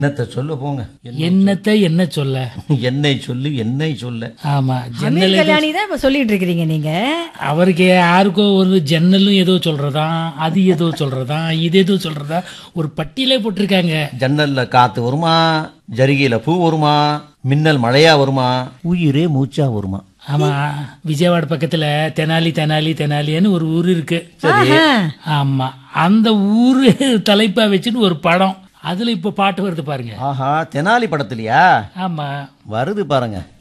என்னத்த சொல்ல போங்க என்னத்தை என்ன சொல்ல என்னை சொல்லு என்னை சொல்ல ஆமா அமீர் ஜன்னல் கல்யாணி தான் இப்ப சொல்லிட்டு இருக்கிறீங்க நீங்க அவருக்கு யாருக்கோ ஒரு ஜன்னலும் ஏதோ சொல்றதா அது ஏதோ சொல்றதா இது ஏதோ சொல்றதா ஒரு பட்டியலே போட்டிருக்காங்க ஜன்னல்ல காத்து வருமா ஜரிகையில பூ வருமா மின்னல் மழையா வருமா உயிரே மூச்சா வருமா ஆமா விஜயவாடா பக்கத்துல தெனாலி தெனாலி தெனாலின்னு ஒரு ஊர் இருக்கு ஆஹா. ஆமா அந்த ஊரு தலைப்பா வச்சுன்னு ஒரு படம் அதுல இப்ப பாட்டு வருது பாருங்க ஆஹா தெனாலி படத்துலயா ஆமா வருது பாருங்க